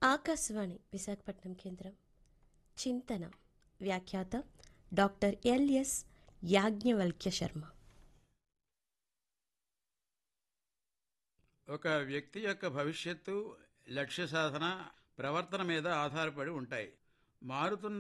ఆకాశవాణి విశాఖపట్నం కేంద్రం చింతన వ్యాఖ్యాత డాక్టర్ ఎల్ఎస్ యాజ్ఞవల్క్య శర్మ ఒక వ్యక్తి యొక్క భవిష్యత్తు లక్ష్య సాధన ప్రవర్తన మీద ఆధారపడి ఉంటాయి మారుతున్న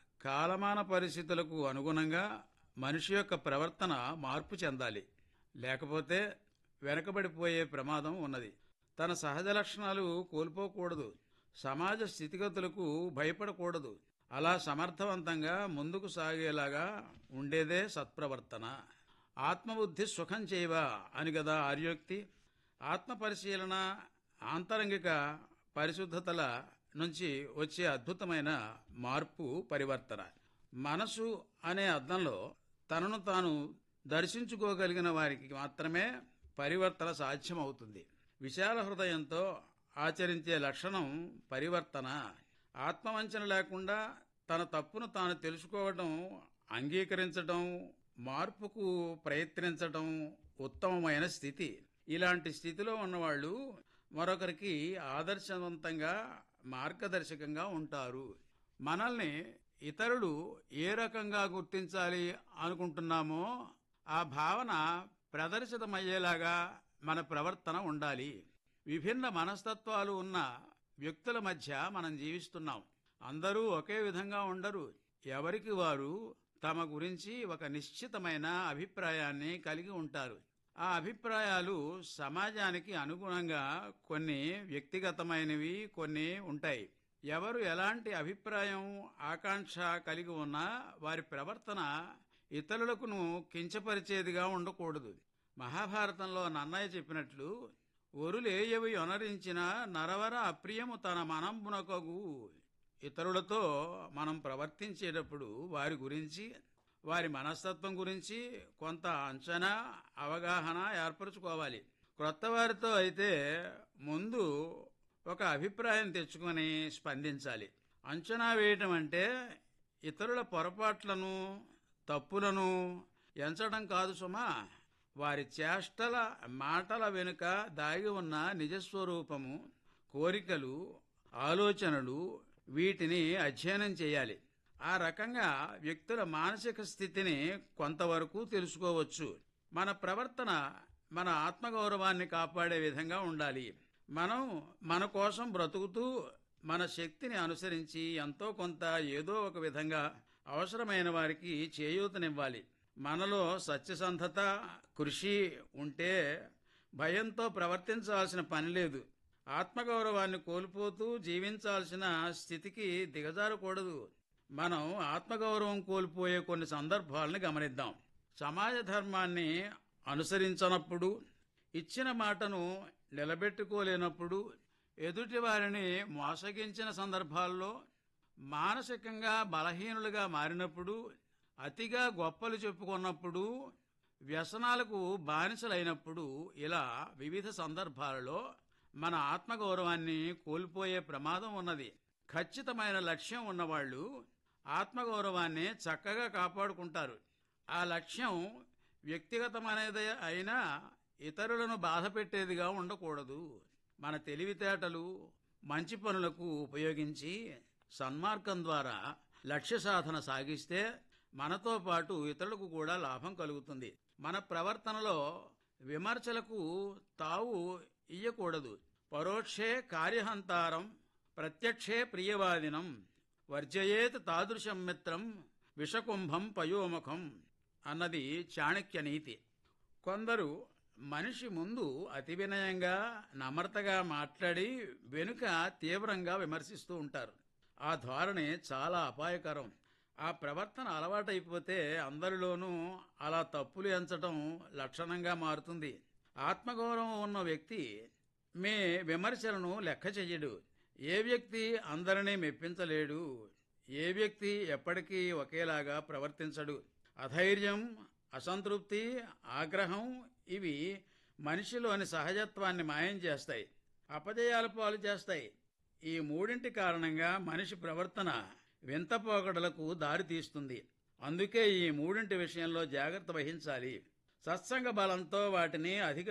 కాలమాన పరిస్థితులకు అనుగుణంగా మనిషి యొక్క ప్రవర్తన మార్పు చెందాలి లేకపోతే వెనకబడిపోయే ప్రమాదం ఉన్నది తన సహజ లక్షణాలు కోల్పోకూడదు సమాజ స్థితిగతులకు భయపడకూడదు అలా సమర్థవంతంగా ముందుకు సాగేలాగా ఉండేదే సత్ప్రవర్తన ఆత్మబుద్ధి సుఖం చేయవా అని కదా ఆర్యోక్తి ఆత్మ పరిశీలన ఆంతరంగిక పరిశుద్ధతల నుంచి వచ్చే అద్భుతమైన మార్పు పరివర్తన మనసు అనే అర్థంలో తనను తాను దర్శించుకోగలిగిన వారికి మాత్రమే పరివర్తన సాధ్యమవుతుంది విశాల హృదయంతో ఆచరించే లక్షణం పరివర్తన ఆత్మవంచన లేకుండా తన తప్పును తాను తెలుసుకోవడం అంగీకరించడం మార్పుకు ప్రయత్నించడం ఉత్తమమైన స్థితి ఇలాంటి స్థితిలో ఉన్నవాళ్ళు మరొకరికి ఆదర్శవంతంగా మార్గదర్శకంగా ఉంటారు మనల్ని ఇతరులు ఏ రకంగా గుర్తించాలి అనుకుంటున్నామో ఆ భావన ప్రదర్శితమయ్యేలాగా మన ప్రవర్తన ఉండాలి విభిన్న మనస్తత్వాలు ఉన్న వ్యక్తుల మధ్య మనం జీవిస్తున్నాం అందరూ ఒకే విధంగా ఉండరు ఎవరికి వారు తమ గురించి ఒక నిశ్చితమైన అభిప్రాయాన్ని కలిగి ఉంటారు ఆ అభిప్రాయాలు సమాజానికి అనుగుణంగా కొన్ని వ్యక్తిగతమైనవి కొన్ని ఉంటాయి ఎవరు ఎలాంటి అభిప్రాయం ఆకాంక్ష కలిగి ఉన్నా వారి ప్రవర్తన ఇతరులకును కించపరిచేదిగా ఉండకూడదు మహాభారతంలో నన్నయ్య చెప్పినట్లు ఒరులేయవి ఒనరించిన నరవర అప్రియము తన మనంబునకగు ఇతరులతో మనం ప్రవర్తించేటప్పుడు వారి గురించి వారి మనస్తత్వం గురించి కొంత అంచనా అవగాహన ఏర్పరచుకోవాలి క్రొత్త వారితో అయితే ముందు ఒక అభిప్రాయం తెచ్చుకొని స్పందించాలి అంచనా వేయటం అంటే ఇతరుల పొరపాట్లను తప్పులను ఎంచడం కాదు సుమా వారి చేష్టల మాటల వెనుక దాగి ఉన్న నిజస్వరూపము కోరికలు ఆలోచనలు వీటిని అధ్యయనం చేయాలి ఆ రకంగా వ్యక్తుల మానసిక స్థితిని కొంతవరకు తెలుసుకోవచ్చు మన ప్రవర్తన మన ఆత్మగౌరవాన్ని కాపాడే విధంగా ఉండాలి మనం మన కోసం బ్రతుకుతూ మన శక్తిని అనుసరించి ఎంతో కొంత ఏదో ఒక విధంగా అవసరమైన వారికి చేయూతనివ్వాలి మనలో సత్యసంధత కృషి ఉంటే భయంతో ప్రవర్తించాల్సిన పని లేదు ఆత్మగౌరవాన్ని కోల్పోతూ జీవించాల్సిన స్థితికి దిగజారకూడదు మనం ఆత్మగౌరవం కోల్పోయే కొన్ని సందర్భాలను గమనిద్దాం సమాజ ధర్మాన్ని అనుసరించనప్పుడు ఇచ్చిన మాటను నిలబెట్టుకోలేనప్పుడు ఎదుటి వారిని మోసగించిన సందర్భాల్లో మానసికంగా బలహీనులుగా మారినప్పుడు అతిగా గొప్పలు చెప్పుకున్నప్పుడు వ్యసనాలకు బానిసలైనప్పుడు ఇలా వివిధ సందర్భాలలో మన ఆత్మగౌరవాన్ని కోల్పోయే ప్రమాదం ఉన్నది ఖచ్చితమైన లక్ష్యం ఉన్నవాళ్ళు ఆత్మగౌరవాన్ని చక్కగా కాపాడుకుంటారు ఆ లక్ష్యం వ్యక్తిగతమైనది అయినా ఇతరులను బాధ పెట్టేదిగా ఉండకూడదు మన తెలివితేటలు మంచి పనులకు ఉపయోగించి సన్మార్గం ద్వారా లక్ష్య సాధన సాగిస్తే మనతో పాటు ఇతరులకు కూడా లాభం కలుగుతుంది మన ప్రవర్తనలో విమర్శలకు తావు ఇయ్యకూడదు పరోక్షే కార్యహంతారం ప్రత్యక్షే ప్రియవాదినం వర్జయేత్ తాదృశం మిత్రం విషకుంభం పయోముఖం అన్నది చాణక్య నీతి కొందరు మనిషి ముందు అతి వినయంగా నమ్రతగా మాట్లాడి వెనుక తీవ్రంగా విమర్శిస్తూ ఉంటారు ఆ ధోరణి చాలా అపాయకరం ఆ ప్రవర్తన అలవాటైపోతే అందరిలోనూ అలా తప్పులు ఎంచటం లక్షణంగా మారుతుంది ఆత్మగౌరవం ఉన్న వ్యక్తి మీ విమర్శలను లెక్క చెయ్యడు ఏ వ్యక్తి అందరినీ మెప్పించలేడు ఏ వ్యక్తి ఎప్పటికీ ఒకేలాగా ప్రవర్తించడు అధైర్యం అసంతృప్తి ఆగ్రహం ఇవి మనిషిలోని సహజత్వాన్ని మాయం చేస్తాయి అపజయాల పాలు చేస్తాయి ఈ మూడింటి కారణంగా మనిషి ప్రవర్తన వింత పోకడలకు దారితీస్తుంది అందుకే ఈ మూడింటి విషయంలో జాగ్రత్త వహించాలి సత్సంగ బలంతో వాటిని అధిక